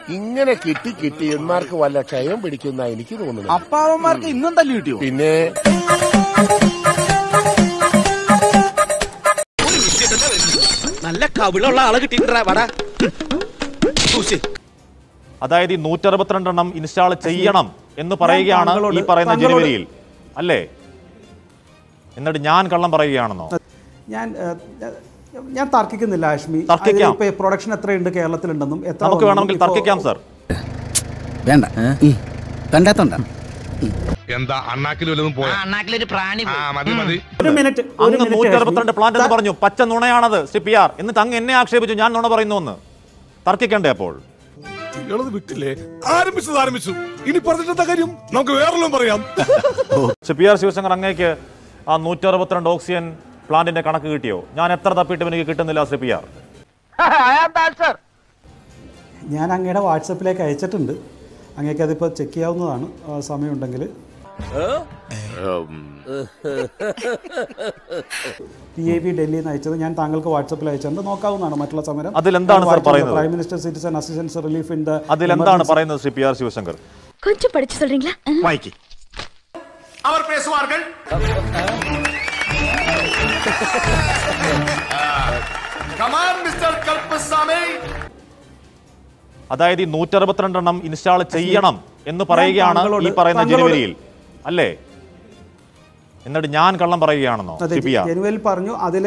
ഇങ്ങനെ കിട്ടി കിട്ടി എന്മാർക്ക് വല്ല ക്ഷയം പിടിക്കുന്ന എനിക്ക് തോന്നുന്നു അപ്പാവന്മാർക്ക് ഇന്നും തല്ലി കിട്ടിയോ പിന്നെ നല്ല കവിളുള്ള ആളെ കിട്ടിട്ടാ വടാ അതായത് ഈ നൂറ്ററുപത്തിരണ്ടെണ്ണം ഇൻസ്റ്റാൾ ചെയ്യണം എന്ന് പറയുകയാണ് ഈ താങ്കളോട് പറയുന്ന താങ്കളോട് ജനുവരിയിൽ അല്ലേ എന്നിട്ട് ഞാൻ കള്ളം പറയുകയാണെന്നോ ഞാൻ ഏഹ്, ഞാൻ തർക്കിക്കുന്നില്ല ആഷ്മി തർക്കിക്കാം. ഇപ്പൊ പ്രൊഡക്ഷൻ എത്രയുണ്ട് കേരളത്തിലുണ്ടെന്നും എത്ര നമുക്ക് വന്നെന്നും വേണമെങ്കിൽ ഇപ്പോ- തർക്കിക്കാം സർ വേണ്ട കണ്ടാത്തോണ്ട എന്താ അണ്ണാക്കിൽ വല്ലതും പോയാ അണ്ണാക്കിലൊരു പ്രാണി ആ മതി മതി ഒരു മിനിറ്റ് ഒരു അങ്ങ് മിനിറ്റ് നൂറ്റി അറുപത്തിരണ്ട് ആഷ്മി. പ്ലാന്റ് എന്ന് ത- പറഞ്ഞു പച്ച നുണയാണത് സി പി ആർ എന്നിട്ട് അങ്ങ് എന്നെ ആക്ഷേപിച്ചു ഞാൻ നുണ പറയുന്നു എന്ന് തർക്കിക്കണ്ടേ അപ്പോൾ ഇളത് വിട്ടില്ലേ ആരംഭിച്ചത് ആരംഭിച്ചു ഇനി പറഞ്ഞിട്ടെന്താ കാര്യം നമുക്ക് വേറെല്ലാം പറയാം സി പി ആർ ശിവശങ്കർ അങ്ങേക്ക് ആ നൂറ്റി അറുപത്തിരണ്ട് ഓക്സിജൻ പ്ലാന്റിന്റെ കണക്ക് കിട്ടിയോ ഞാൻ എത്ര തപ്പിയിട്ടും എനിക്ക് കിട്ടുന്നില്ല സി പി ആർ ഞാൻ അങ്ങയുടെ വാട്സപ്പിലേക്ക് അയച്ചിട്ടുണ്ട് അങ്ങേക്ക് അതിപ്പോൾ ചെക്ക് ചെയ്യാവുന്നതാണ് ആ, സമയമുണ്ടെങ്കിൽ പി എ ബി ഡൽഹിയിൽ നിന്ന് അയച്ചത് ഞാൻ താങ്കൾക്ക് വാട്സപ്പിൽ അയച്ചിട്ടുണ്ട് നോക്കാവുന്നതാണ് മറ്റുള്ള സമരം അതിലെന്താണ് ഞാൻ സർ വായിച്ചിട്ടുണ്ട്. പറയുന്നത്? Prime minister citizen assistance relief in the അതിലെന്താണ് പറയുന്നത് സി പി ആർ ശിവശങ്കർ கொஞ்சம் படிச்சு சொல்றீங்களா വായിക്കി അതായത് ഈ നൂറ്ററുപത്തിരണ്ടെണ്ണം ഇൻസ്റ്റാൾ ചെയ്യണം എന്ന് പറയുകയാണ് ഈ താങ്കളോട് പറയുന്ന താങ്കളോട് ജനുവരിയിൽ അല്ലേ എന്നിട്ട് ഞാൻ കള്ളം പറയുകയാണെന്നോ അതെ സി പി ആർ ജനുവരിയിൽ പറഞ്ഞു അതിൽ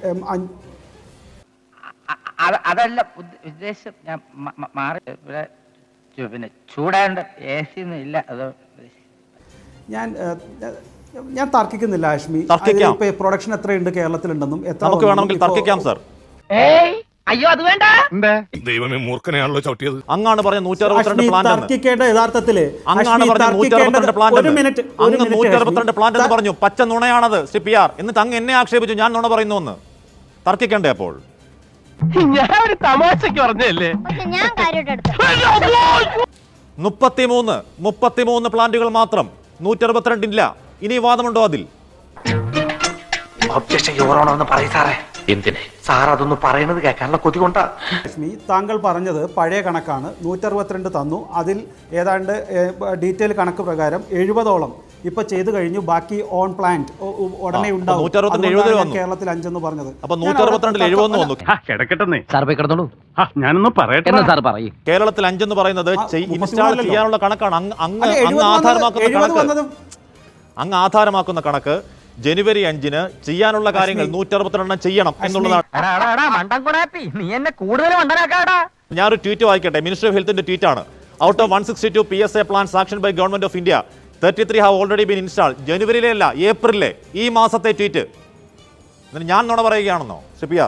അതല്ല ഉദ്ദ- ഉദ്ദേശം ഞാൻ മ- മ- മാറി ഇവിടെ ചു- പിന്നെ ചൂടാണ്ട് എ സി ഒന്നും ഇല്ല അത് ഞാൻ ഏഹ്, ഞാൻ തർക്കിക്കുന്നില്ല ആഷ്മി തർക്കിക്കാം. ഇപ്പൊ പ്രൊഡക്ഷൻ എത്രയുണ്ട് കേരളത്തിലുണ്ടെന്നും എത്ര നമുക്ക് വന്നെന്നും വേണമെങ്കിൽ ഇപ്പോ- തർക്കിക്കാം സർ അയ്യോ അത് വേണ്ട ദൈവമേ മൂർഖനെയാണല്ലോ ചവിട്ടിയത് അങ്ങാണ് പറഞ്ഞ നൂറ്റി അറുപത്തിരണ്ട് അശ്മി പ്ലാന്റ് എന്ന് തർക്കിക്കേണ്ട യഥാർത്ഥത്തില് അങ്ങാണ് അശ്മി പറഞ്ഞ നൂറ്റി തർക്കിക്കേണ്ടത് അറുപത്തിരണ്ട് പ്ലാന്റ് ഒരു മിനിറ്റ് ഒരു അങ്ങ് മിനിറ്റ് നൂറ്റി അശ്മി. അറുപത്തിരണ്ട് പ്ലാന്റ് എന്ന് ത- പറഞ്ഞു പച്ച നുണയാണത് സി പി ആർ എന്നിട്ട് അങ്ങ് എന്നെ ആക്ഷേപിച്ചു ഞാൻ നുണ പറയുന്നു എന്ന് തർക്കിക്കണ്ടേ അപ്പോൾ ഞാൻ ഒരു തമാശക്ക് പറഞ്ഞല്ലേ ഞാൻ കാര്യമായിട്ട് എടുത്തു മുപ്പത്തിമൂന്ന് മുപ്പത്തിമൂന്ന് പ്ലാന്റുകൾ മാത്രം നൂറ്റി അറുപത്തിരണ്ടില്ല ഇനി വാദമുണ്ടോ അതിൽ ഒബ്ജക്ഷൻ യോറാണോന്ന് പറയും സാറേ എന്തിന് സാർ അതൊന്ന് പറയണത് കേൾക്കാനുള്ള കൊതി കൊണ്ടാ ലക്ഷ്മി താങ്കൾ പറഞ്ഞത് പഴയ കണക്കാണ് നൂറ്ററുപത്തിരണ്ട് തന്നു അതിൽ ഏതാണ്ട് ഡീറ്റെയിൽ കണക്ക് പ്രകാരം എഴുപതോളം ഇപ്പൊ ചെയ്തു കഴിഞ്ഞു ബാക്കി ഓൺ പ്ലാന്റ് ഉടനെ ആ, ഉണ്ടാവും അപ്പൊ 162 അതുകൊണ്ടാണ് ഞാൻ വന്നു. കേരളത്തിൽ അഞ്ചെന്ന് പറഞ്ഞത് അപ്പൊ ഞാൻ നൂറ്റി അവിടെ അറുപത്തിരണ്ടിൽ തർക്കം- എഴുപതെന്ന് അല്ല, വന്നു കിടക്കട്ടെന്നേ സാർ പോയി കിടന്നോളൂ ഞാനൊന്ന് പറയട്ടെ എന്നാ സാർ പറയും കേരളത്തിൽ അഞ്ചെന്ന് പറയുന്നത് ആ, ചെയ്- മുപ്പത്തിമൂന്ന് ഇൻസ്റ്റാൾ അല്ലല്ലോ. ചെയ്യാനുള്ള കണക്കാണ് അങ്ങ് അങ്ങ് അല്ല, അങ്ങ് എഴുപത് വന്നത് ആധാരമാക്കുന്ന എഴുപത് കണക്ക് വന്നതും അങ്ങ് ആധാരമാക്കുന്ന കണക്ക് ജനുവരി അഞ്ചിന് ചെയ്യാനുള്ള കാര്യങ്ങൾ നൂറ്റി അറുപത്തിരണ്ടെണ്ണം ചെയ്യണം എന്നുള്ളതാണ് മണ്ടൻ കുടാപ്പി നീ എന്നെ കൂടുതൽ മണ്ടനാക്കാടാ ഞാനൊരു ട്വീറ്റ് വായിക്കട്ടെ മിനിസ്റ്റർ ഓഫ് ഹെൽത്തിന്റെ ട്വീറ്റ് ആണ് out of one sixty two P S A plan sanction by government of India thirty three have already been install ജനുവരിയിലെ അല്ല ഏപ്രിലെ ഈ മാസത്തെ ട്വീറ്റ് എന്നിട്ട് ഞാൻ നുണ പറയുകയാണെന്നോ സിപിആർ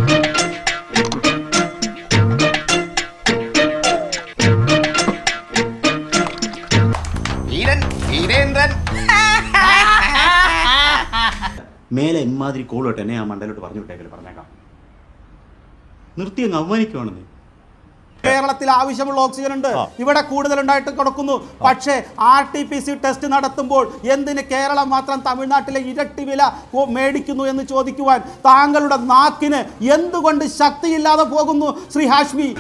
മേലെ ഇമാതിരി കോളോട്ട് എന്നെ ആ മണ്ടലോട്ട് പറഞ്ഞു വിട്ടേക്കല് പറഞ്ഞേക്കാം നിർത്തി അങ്ങ് അവമാനിക്കുവാണെന്ന് കേരളത്തിൽ ആവശ്യമുള്ള ഓക്സിജൻ ഉണ്ട് ആ. ഇവിടെ കൂടുതൽ ഉണ്ടായിട്ട് കിടക്കുന്നു പക്ഷേ R T P C test നടത്തുമ്പോൾ എന്തിന് കേരളം മാത്രം തമിഴ്നാട്ടിലെ ഇരട്ടി വില കൊ- മേടിക്കുന്നു എന്ന് ചോദിക്കുവാൻ താങ്കളുടെ നാക്കിന് എന്തുകൊണ്ട് ശക്തിയില്ലാതെ പോകുന്നു ശ്രീ ഹാഷ്മി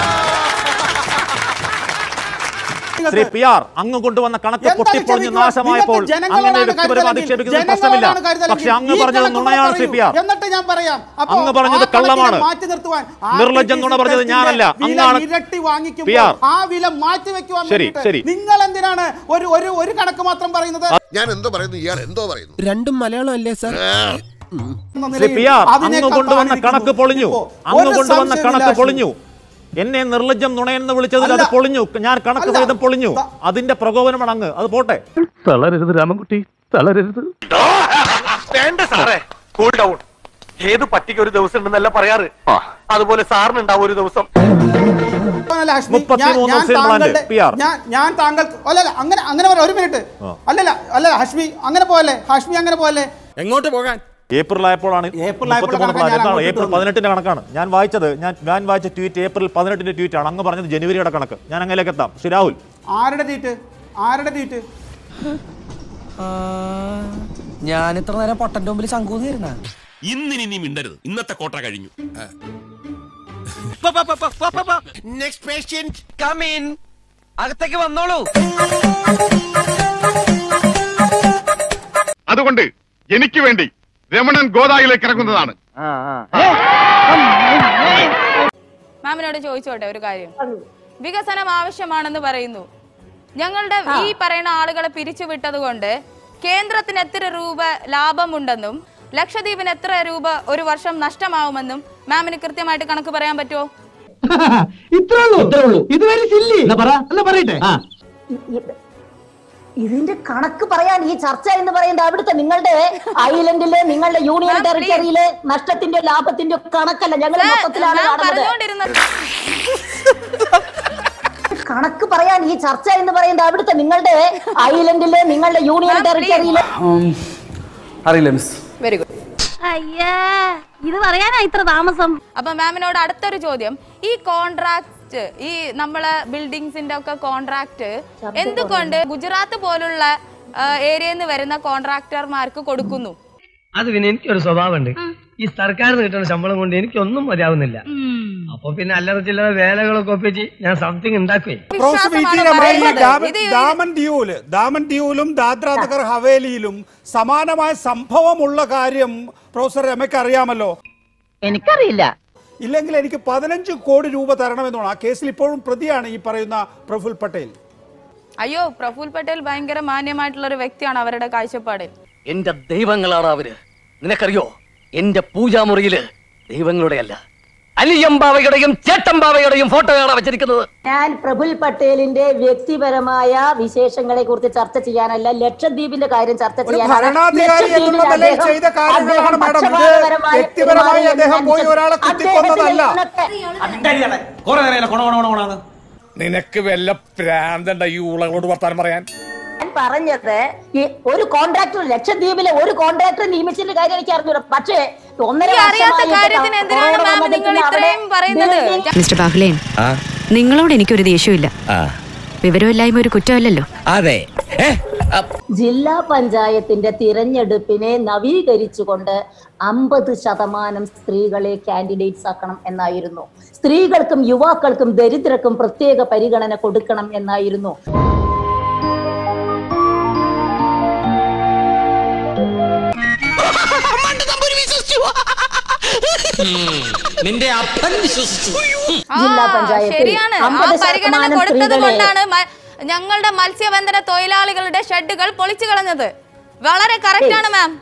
ശ്രീ പി ആർ അങ്ങ് കൊണ്ടുവന്ന കണക്ക് എന്താണ് പൊട്ടിപ്പൊളിഞ്ഞ് ക്ഷമിക്കുക? നാശമായപ്പോൾ നിങ്ങൾക്ക് ജനങ്ങളോടാണ് അങ്ങനെ വ്യക്തിപരമായി കരുതലെങ്കിൽ, അധിക്ഷേപിക്കുന്നതിൽ പ്രശ്നമില്ല ജനങ്ങളോടാണ് കരുതലെങ്കിൽ പക്ഷെ അങ്ങ് ഈ പറഞ്ഞത് കണക്ക് നുണയാണ് പറയൂ. ശ്രീ പി ആർ എന്നിട്ട് ഞാൻ പറയാം അപ്പോ അങ്ങ് പറഞ്ഞത് ആ കണക്കിനെ കള്ളമാണ്. മാറ്റി നിർത്തുവാൻ നിർലജ്ജം നുണ പറഞ്ഞത് RTPC ഞാനല്ല. ടെസ്റ്റിന്റെ വില അങ്ങാണ് ഇരട്ടി വാങ്ങിക്കുമ്പോൾ പി ആർ. ആ വില മാറ്റി വെക്കുവാൻ ശരി, വേണ്ടിയിട്ട് ശരി. നിങ്ങൾ എന്തിനാണ് ഒരു ഒരു ഒരു കണക്ക് മാത്രം പറയുന്നത് ഞാൻ എന്തോ പറയുന്നു ഇയാൾ എന്തോ പറയുന്നു രണ്ടും മലയാളം അല്ലേ സാർ എന്ന ശ്രീ നിലയിൽ പി ആർ അങ്ങ് അതിനേക്കാൾ കൊണ്ടുവന്ന താഴെ കണക്ക് ഇരിക്കുന്നു. പൊളിഞ്ഞു ഇപ്പോ അങ്ങ് ഒരു കൊണ്ടുവന്ന സംശയമില്ല, കണക്ക് അശ്വിനി. പൊളിഞ്ഞു എന്നെ നിർലജ്ജം നുണയെന്ന് വിളിച്ചതിൽ അത് അല്ല. പൊളിഞ്ഞു ഞാൻ കണക്ക് അല്ല. സഹിതം പൊളിഞ്ഞു ത- അതിന്റെ പ്രകോപനമാണ് അങ്ങ് അത് പോട്ടെ തളരരുത് രാമൻകുട്ടി തളരരുത് വേണ്ട സാറേ കൂൾ ഡൗൺ ഏത് പട്ടിക്ക് ഒരു ദിവസം ഉണ്ടെന്നല്ല പറയാറ് അതുപോലെ സാറിനുണ്ടാവും ഒരു ദിവസം അല്ല, അശ്വിനി, മുപ്പത്തിമൂന്ന് ഞാൻ- ഞാൻ ഓക്സിജൻ പ്ലാന്റ്, താങ്കളുടെ- പി ആർ. ഞാൻ- ഞാൻ താങ്കൾക്ക് അല്ലല്ല അങ്ങനെ അങ്ങനെ പറയാം ഒരു മിനിറ്റ് ആ. അല്ലല്ല അല്ല ഹഷ്മി അങ്ങനെ പോയല്ലേ ഹഷ്മി അങ്ങനെ പോയല്ലേ എങ്ങോട്ട് പോകാൻ ഏപ്രിൽ ആയപ്പോഴാണ് ഏപ്രിൽ ആയപ്പോൾ മുപ്പത്തിമൂന്ന് കണക്കാണ് ഞാൻ എന്താണ് അങ്ങോട്ട് ഏപ്രിൽ വന്നത്. പതിനെട്ടിന്റെ കണക്കാണ് ഞാൻ വായിച്ചത് ഞാൻ ഞാൻ വായിച്ച ട്വീറ്റ് ഏപ്രിൽ പതിനെട്ടിന്റെ ട്വീറ്റ് ആണ് അങ്ങ് പറഞ്ഞത് ജനുവരിയുടെ കണക്ക് ഞാൻ അങ്ങനെയൊക്കെ എത്താം ശ്രീ രാഹുൽ ആരുടെ ഡീറ്റ് ആരുടെ ഡീറ്റ് ഞാൻ ഇത്ര നേരം പൊട്ടന്റെ മുമ്പിൽ ശങ്കൂന്നിരുന്ന ഇന്നിനി നീ മിണ്ടരുത് ഇന്നത്തെ കോട്ട കഴിഞ്ഞു നെക്സ്റ്റ് പേഷ്യന്റ് കം ഇൻ അകത്തേക്ക് വന്നോളൂ അതുകൊണ്ട് എനിക്ക് വേണ്ടി രമണൻ ഗോദായിലേക്ക് ഇറങ്ങുന്നതാണ് മാമിനോട് ചോദിച്ചോട്ടെ ഒരു കാര്യം വികസനം ആവശ്യമാണെന്ന് പറയുന്നു ഞങ്ങളുടെ ഈ പറയുന്ന ആളുകളെ പിരിച്ചുവിട്ടത് കൊണ്ട് കേന്ദ്രത്തിന് എത്ര രൂപ ലാഭമുണ്ടെന്നും ലക്ഷദ്വീപിന് എത്ര രൂപ ഒരു വർഷം നഷ്ടമാവുമെന്നും മാമിന് കൃത്യമായിട്ട് കണക്ക് പറയാൻ പറ്റുമോ ഇത്രേ ഉള്ളൂ ഇത്രേ ഉള്ളൂ ഇതുവരെ സില്ലി പറ എന്നാ പറയട്ടെ ഇതിന്റെ കണക്ക് പറയാൻ ഈ ചർച്ച എന്ന് പറയുന്നത് അവിടുത്തെ നിങ്ങളുടെ ഐലൻഡിലെ നിങ്ങളുടെ യൂണിയൻ ടെറിട്ടറിയിലെ നഷ്ടത്തിന്റെ ലാഭത്തിന്റെ കണക്കല്ല ഞങ്ങൾ മൊത്തത്തിലാണ് കാണുന്നത് കണക്ക് പറയാൻ ഈ ചർച്ച എന്ന് പറയുന്നത് അവിടുത്തെ നിങ്ങളുടെ ഐലൻഡിലെ നിങ്ങളുടെ യൂണിയൻ ടെറിട്ടറിയിലെ അറിയില്ല മിസ് വെരി ഗുഡ് അയ്യേ ഇത് പറയാനാ ഇത്ര താമസം അപ്പൊ മാമിനോട് അടുത്തൊരു ചോദ്യം ഈ കോൺട്രാക്ട് ഈ നമ്മളെ ബിൽഡിങ്സിന്റെ ഒക്കെ കോൺട്രാക്ട് എന്തുകൊണ്ട് ഗുജറാത്ത് പോലുള്ള ഏരിയയിൽ നിന്ന് വരുന്ന കോൺട്രാക്ടർമാർക്ക് കൊടുക്കുന്നു അത് പിന്നെ എനിക്കൊരു സ്വഭാവമുണ്ട് ഈ സർക്കാർ കിട്ടുന്ന ശമ്പളം കൊണ്ട് എനിക്കൊന്നും മതിയാവുന്നില്ല അപ്പൊ പിന്നെ അല്ലറ ചില്ലറ വേലകളൊക്കെ ഒപ്പിച്ച് ഞാൻ സംതിങ് ഉണ്ടാക്കുവേ പ്രോസിക്യൂട്ടീരമായി ദാമൻ- ദാമൻ ഡ്യൂല് ദാമൻ ഡ്യൂലും ദാദ്ര നഗർ ഹവേലിയിലും സമാനമായ സംഭവമുള്ള കാര്യം പ്രൊഫസർ രമയ്ക്ക് അറിയാമല്ലോ എനിക്കറിയില്ല ഇല്ലെങ്കിൽ എനിക്ക് പതിനഞ്ച് കോടി രൂപ തരണമെന്നാണ് ആ കേസിൽ ഇപ്പോഴും പ്രതിയാണ് ഈ പറയുന്ന പ്രഫുൽ പട്ടേൽ അയ്യോ പ്രഫുൽ പട്ടേൽ ഭയങ്കര മാന്യമായിട്ടുള്ള ഒരു വ്യക്തിയാണ് അവരുടെ കാഴ്ചപ്പാടിൽ എന്റെ ദൈവങ്ങളാണ് അവര് നിനക്കറിയോ എന്റെ പൂജാമുറിയില് ദൈവങ്ങളുടെ അല്ല അലിയമ്പാവയുടെയും ചേട്ടമ്പാവയുടെയും ഫോട്ടോയാണ് വെച്ചിരിക്കുന്നത് ഞാൻ പ്രഫുൽ പട്ടേലിന്റെ വ്യക്തിപരമായ വിശേഷങ്ങളെ കുറിച്ച് ചർച്ച ചെയ്യാനല്ല ലക്ഷദ്വീപിന്റെ കാര്യം ചർച്ച ഒരു ചെയ്യാനാണ് ഭരണാധികാരി എന്നുള്ള ലക്ഷദ്വീപിൽ നിലയിൽ അദ്ദേഹം- ചെയ്ത കാര്യങ്ങളാണ് അദ്ദേഹം മാഡം ഇത് പക്ഷപാതപരമായി വ്യക്തിപരമായി പെരുമാറി അദ്ദേഹം എന്ന് പോയി ഞാൻ ഒരാളെ കുത്തിക്കൊന്നതല്ല കൊറേ നേരം കൊണ കൊണ കൊണ കൊണാന്ന് നിനക്ക് വല്ല പ്രാന്തണ്ട ഈ ഉളകളോട് വർത്താനം പറയാൻ ഞാൻ പറഞ്ഞത് ഈ ഒരു കോൺട്രാക്ടർ ലക്ഷദ്വീപിലെ ഒരു കോൺട്രാക്ടർ നിയമിച്ചതിന്റെ കാര്യം എനിക്ക് അറിഞ്ഞൂടാ പക്ഷേ ഒന്നര ഈ അറിയാത്ത വർഷമായിട്ട് കാര്യത്തിന് എന്തിനാണ് കൊറോണ മാം വന്നതിൽ നിങ്ങൾ പിന്നെ അവിടെ ഇത്രയും പറയുന്നത് building- മിസ്റ്റർ ബാഹുലേൻ നിങ്ങളോട് എനിക്കൊരു ദേഷ്യമില്ല വിവരമില്ലായ്മ ഒരു കുറ്റമല്ലല്ലോ അതെ ജില്ലാ പഞ്ചായത്തിന്റെ തിരഞ്ഞെടുപ്പിനെ നവീകരിച്ചുകൊണ്ട് അമ്പത് ശതമാനം സ്ത്രീകളെ കാൻഡിഡേറ്റ്സ് ആക്കണം എന്നായിരുന്നു സ്ത്രീകൾക്കും യുവാക്കൾക്കും ദരിദ്രർക്കും പ്രത്യേക പരിഗണന കൊടുക്കണം എന്നായിരുന്നു നിന്റെ അപ്പൻ വിശ്വസിച്ചു ആ, ജില്ലാ പഞ്ചായത്തിൽ ശരിയാണ് ആ 50 പരിഗണന ശതമാനം കൊടുത്തത് സ്ത്രീകളെ- കൊണ്ടാണ് മ- ഞങ്ങളുടെ മത്സ്യബന്ധന തൊഴിലാളികളുടെ ഷെഡുകൾ പൊളിച്ചു കളഞ്ഞത് വളരെ കറക്റ്റ് ആണ് മാം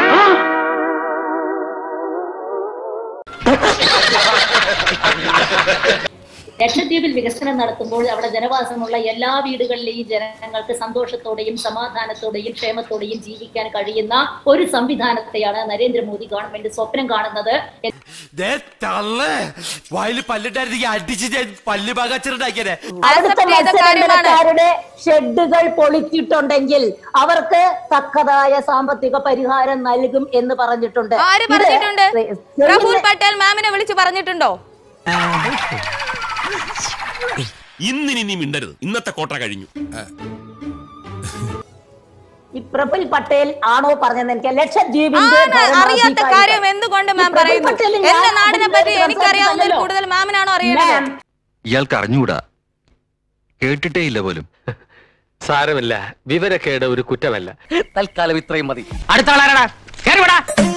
ലക്ഷദ്വീപിൽ വികസനം നടത്തുമ്പോൾ അവിടെ ജനവാസമുള്ള എല്ലാ വീടുകളിലെയും ജനങ്ങൾക്ക് സന്തോഷത്തോടെയും സമാധാനത്തോടെയും ക്ഷേമത്തോടെയും ജീവിക്കാൻ കഴിയുന്ന ഒരു സംവിധാനത്തെയാണ് നരേന്ദ്രമോദി ഗവൺമെന്റ് സ്വപ്നം കാണുന്നത് വായില് പല്ലിട്ടായിരുന്നെങ്കിൽ അടിച്ച് ഞാൻ പല്ല് പാകാച്ചിട്ടുണ്ടാക്കിയേ അവിടുത്തെ മത്സ്യബന്ധനക്കാരുടെ ഷെഡുകൾ പൊളിച്ചിട്ടുണ്ടെങ്കിൽ അവർക്ക് തക്കതായ സാമ്പത്തിക പരിഹാരം നൽകും എന്ന് പറഞ്ഞിട്ടുണ്ട് ആര് ഇത് പറഞ്ഞിട്ടുണ്ട് ചെയ്യുന്ന- പ്രഫുൽ പട്ടേൽ മാമിനെ വിളിച്ച് പറഞ്ഞിട്ടുണ്ടോ ഇന്നിനി നീ മിണ്ടരുത് ഇന്നത്തെ കോട്ട കഴിഞ്ഞു ഈ പ്രഫുൽ പട്ടേൽ ആണോ പറഞ്ഞതെന്ന് എനിക്ക് ലക്ഷദ്വീപിന്റെ ആണ് അറിയാത്ത ഭരണാധികാരികൾ. കാര്യം എന്തുകൊണ്ട് ഈ മാം പ്രഫുൽ പറയുന്നു പട്ടേൽ എന്റെ ഞാൻ നാടിനെ പറ്റി സംസാരിച്ചതല്ലോ. എനിക്കറിയാവുന്നതിൽ കൂടുതൽ മാമിനാണോ അറിയേണ്ടത് ഇയാൾക്ക് അറിഞ്ഞുകൂടാ കേട്ടിട്ടേ ഇല്ല പോലും സാരമില്ല വിവരക്കേട് ഒരു കുറ്റമല്ല തൽക്കാലം ഇത്രയും മതി അടുത്ത ആളാരാടാ കേറി വിടാ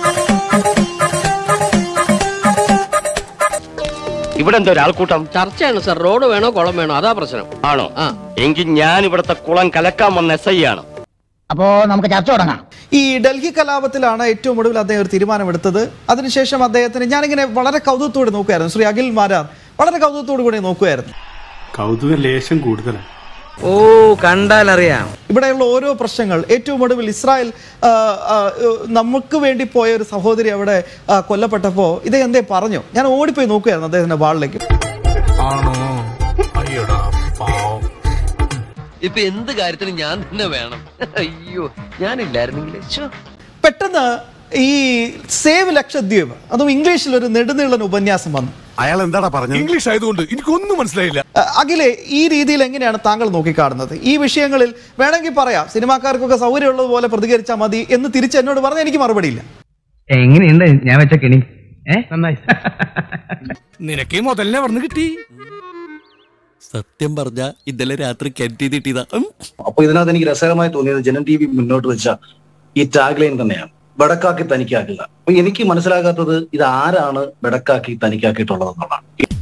ഇവിടെ എന്തോ ഒരാൾക്കൂട്ടം ചർച്ചയാണ് സർ റോഡ് വേണോ കുളം വേണോ അതാ പ്രശ്നം ആണോ എങ്കിൽ ഞാൻ ഇവിടുത്തെ കുളം കലക്കാൻ വന്ന എസ് ഐ ആണ് അപ്പോ നമുക്ക് ചർച്ച തുടങ്ങാം ഈ ഡൽഹി കലാപത്തിലാണ് ഏറ്റവും ഒടുവിൽ അദ്ദേഹം ഒരു തീരുമാനമെടുത്തത് അതിനുശേഷം അദ്ദേഹത്തിന് ഞാനിങ്ങനെ വളരെ കൗതുകത്തോടെ നോക്കുമായിരുന്നു ശ്രീ അഖിൽ മാരാർ വളരെ കൗതുകത്തോടു കൂടി നോക്കുമായിരുന്നു കൗതുക ലേശം കൂടുതലാണ് ഓ കണ്ടാലറിയാം ഇവിടെയുള്ള ഓരോ പ്രശ്നങ്ങൾ ഏറ്റവും ഒടുവിൽ ഇസ്രായേൽ ആ, ആ, നമുക്ക് വേണ്ടി പോയ ഒരു സഹോദരി അവിടെ ആ, കൊല്ലപ്പെട്ടപ്പോ ഇത് എന്തേ പറഞ്ഞു ഞാൻ ഓടിപ്പോയി നോക്കുകയായിരുന്നു അദ്ദേഹത്തിന്റെ വാളിലേക്ക് ആണോ അയ്യോടാ പാവം ഇപ്പൊ എന്ത് കാര്യത്തിന് ഞാൻ തന്നെ വേണം അയ്യോ ഞാനില്ലായിരുന്നെങ്കിൽ ശ്ശോ. പെട്ടെന്ന് ഈ സേവ് ലക്ഷദ്വീപ് അതും ഇംഗ്ലീഷിൽ ഒരു നെടുനീളൻ ഉപന്യാസം വന്നു അയാൾ എന്താടാ പറഞ്ഞത് ഇംഗ്ലീഷ് ആയതുകൊണ്ട് എനിക്കൊന്നും മനസ്സിലായില്ല അഹ് അഖിലെ ഈ രീതിയിൽ എങ്ങനെയാണ് താങ്കൾ നോക്കിക്കാണുന്നത് ഈ വിഷയങ്ങളിൽ വേണമെങ്കിൽ പറയാം സിനിമാക്കാർക്കൊക്കെ സൗകര്യമുള്ളതുപോലെ പ്രതികരിച്ചാൽ മതി എന്ന് തിരിച്ച് എന്നോട് പറഞ്ഞാൽ എനിക്ക് മറുപടിയില്ല എങ്ങനെയുണ്ട് ഞാൻ വെച്ച കെണി ഏ നന്നായി നിനക്ക് മുതലിനെ പറഞ്ഞു കിട്ടി സത്യം പറഞ്ഞ ഇന്നലെ രാത്രി കെട്ടി തിട്ടിയതാ അപ്പൊ ഇതിനകത്ത് എനിക്ക് രസകരമായി തോന്നിയത് ജനൻ ടി വി മുന്നോട്ട് വെച്ച ഈ ടാഗ് ലൈൻ തന്നെയാണ് ബെടക്കാക്കി തനിക്കാക്കുക അപ്പൊ എനിക്ക് മനസ്സിലാകാത്തത് ഇത് ആരാണ് ബെടക്കാക്കി തനിക്കാക്കിയിട്ടുള്ളത് എന്നുള്ളതാണ്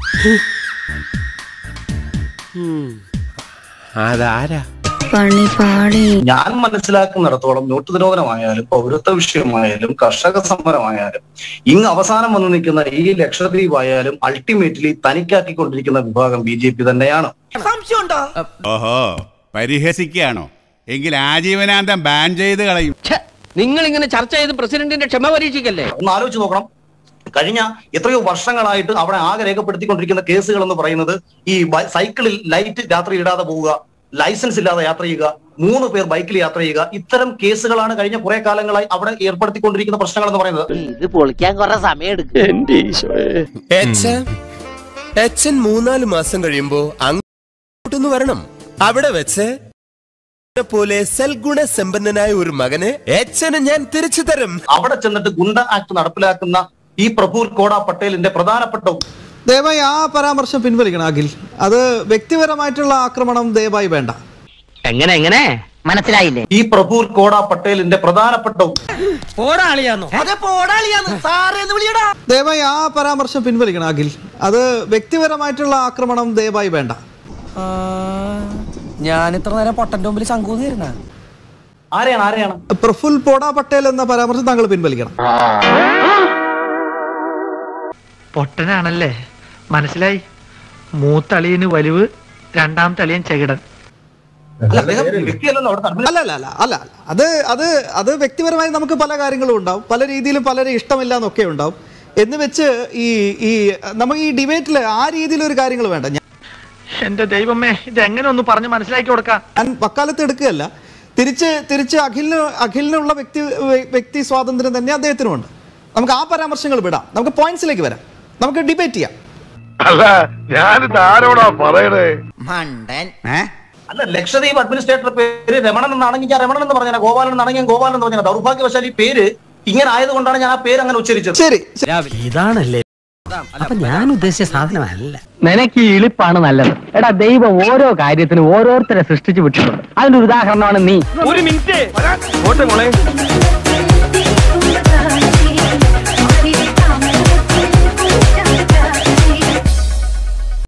അതാരാ പണി പാളി ഞാൻ മനസ്സിലാക്കുന്നിടത്തോളം നോട്ട് നിരോധനമായാലും പൗരത്വ വിഷയമായാലും കർഷക സമരമായാലും ഇങ്ങ് അവസാനം വന്നു നിൽക്കുന്ന ഈ ലക്ഷദ്വീപ് ആയാലും അൾട്ടിമേറ്റ്ലി തനിക്കാക്കിക്കൊണ്ടിരിക്കുന്ന വിഭാഗം ബി ജെ പി തന്നെയാണ് ഓഹോ പരിഹസിക്കുകയാണോ എങ്കിൽ ആജീവനാന്തം ബാൻ ചെയ്ത് കളയും നിങ്ങൾ ഇങ്ങനെ ചർച്ച ചെയ്ത് പ്രസിഡന്റിന്റെ ക്ഷമ പരീക്ഷിക്കല്ലേ ഒന്ന് ആലോചിച്ച് നോക്കണം കഴിഞ്ഞ എത്രയോ വർഷങ്ങളായിട്ട് അവിടെ ആകെ രേഖപ്പെടുത്തിക്കൊണ്ടിരിക്കുന്ന കേസുകൾ എന്ന് പറയുന്നത് ഈ ബൈ- സൈക്കിളിൽ ലൈറ്റ് രാത്രി ഇടാതെ പോവുക ലൈസൻസ് ഇല്ലാതെ യാത്ര ചെയ്യുക മൂന്ന് പേർ ബൈക്കിൽ യാത്ര ചെയ്യുക ഇത്തരം കേസുകളാണ് കഴിഞ്ഞ കുറെ കാലങ്ങളായി അവിടെ ഏർപ്പെടുത്തിക്കൊണ്ടിരിക്കുന്ന പ്രശ്നങ്ങൾ എന്ന് പറയുന്നത് ഇത് പൊളിക്കാൻ കുറെ സമയം എടുക്കും എച്ചൻ മൂന്നാല് മാസം കഴിയുമ്പോ അങ്ങോട്ടൊന്ന് വരണം അവിടെ വെച്ച് എന്നെ പോലെ സൽഗുണ സമ്പന്നനായ ഒരു മകന് എച്ചന് ഞാൻ തിരിച്ചു തരും അവിടെ ചെന്നിട്ട് ഗുണ്ട ആക്ട് നടപ്പിലാക്കുന്ന ഈ പ്രഫുൽ കോട പട്ടേലിന്റെ പ്രധാനപ്പെട്ട ദയവായി ആ പരാമർശം പിൻവലിക്കണം അഖിൽ അത് വ്യക്തിപരമായിട്ടുള്ള ആക്രമണം ദയവായി വേണ്ട എങ്ങനെ എങ്ങനെ മനസ്സിലായില്ലേ ഈ പ്രഫുൽ കോട പട്ടേലിന്റെ പ്രധാനപ്പെട്ട പോടാളിയാന്നോ അതെ പോടാളിയാന്ന് സാറേന്ന് വിളിയടാ ദയവായി ആ പരാമർശം പിൻവലിക്കണം അഖിൽ അത് വ്യക്തിപരമായിട്ടുള്ള ആക്രമണം ദയവായി വേണ്ട ഞാൻ ഇത്ര നേരം പൊട്ടന്റെ മുമ്പിൽ ശങ്കൂന്നിരുന്ന ആരെയാണ് ആരെയാണ് പ്രഫുൽ പോഡ പട്ടേൽ എന്ന പരാമർശം താങ്കൾ പിൻവലിക്കണം പൊട്ടനാണല്ലേ മനസ്സിലായി മൂത്തളിയന് വലിവ് രണ്ടാം തളിയൻ ചെകിടൻ അല്ല, അദ്ദേഹം വ്യക്തിയല്ലല്ലോ അവിടെ നടപ്പിലാ- അല്ല അല്ല അല്ല അല്ല അല്ല. അത് അത് അത് വ്യക്തിപരമായി നമുക്ക് പല കാര്യങ്ങളും ഉണ്ടാവും പല രീതിയിലും പലരും ഇഷ്ടമില്ല എന്നൊക്കെ ഉണ്ടാവും എന്ന് വെച്ച് ഈ ഈ നമുക്ക് ഈ ഡിബേറ്റിൽ ആ രീതിയിലൊരു കാര്യങ്ങൾ വേണ്ട ഞാൻ എന്റെ ദൈവമേ ഇത് എങ്ങനെ ഒന്ന് പറഞ്ഞ് മനസ്സിലാക്കി കൊടുക്കാം ഞാൻ വക്കാലത്ത് എടുക്കുകയല്ല തിരിച്ച് തിരിച്ച് അഖിലിന് അഖിലിനുള്ള വ്യക്തി വ്യക്തി സ്വാതന്ത്ര്യം തന്നെ അദ്ദേഹത്തിനുമുണ്ട് നമുക്ക് ആ പരാമർശങ്ങൾ വിടാം നമുക്ക് പോയിന്റ്സിലേക്ക് വരാം നമുക്ക് ഡിബേറ്റ് ചെയ്യാം അല്ല ഞാനിത് ആരോടാ പറയണേ മണ്ടൻ അല്ല ലക്ഷദ്വീപ് അഡ്മിനിസ്ട്രേറ്റർ പേര് രമണൻ എന്നാണെങ്കിൽ ഞാൻ രമണൻ എന്ന് പറഞ്ഞാൽ ഗോപാലൻ എന്നാണെങ്കിൽ ഞാൻ ഗോപാലൻ എന്ന് പറഞ്ഞാൽ ദൗർഭാഗ്യവശാൽ ഈ പേര് ഇങ്ങനെ ആയതുകൊണ്ടാണ് ഞാൻ ആ പേര് അങ്ങനെ ഉച്ചരിച്ചത് ശരി ഇതാണല്ലേ അപ്പൊ ഞാൻ ഉദ്ദേശിച്ച സാധനമല്ല നിനക്ക് ഈ ഇളിപ്പാണ് നല്ലത് എടാ ദൈവം ഓരോ കാര്യത്തിനും ഓരോരുത്തരെ സൃഷ്ടിച്ചു വിട്ടിട്ടുണ്ട് അതിന്റെ ഒരു ഉദാഹരണമാണ് നീ ഒരു മിനിറ്റ്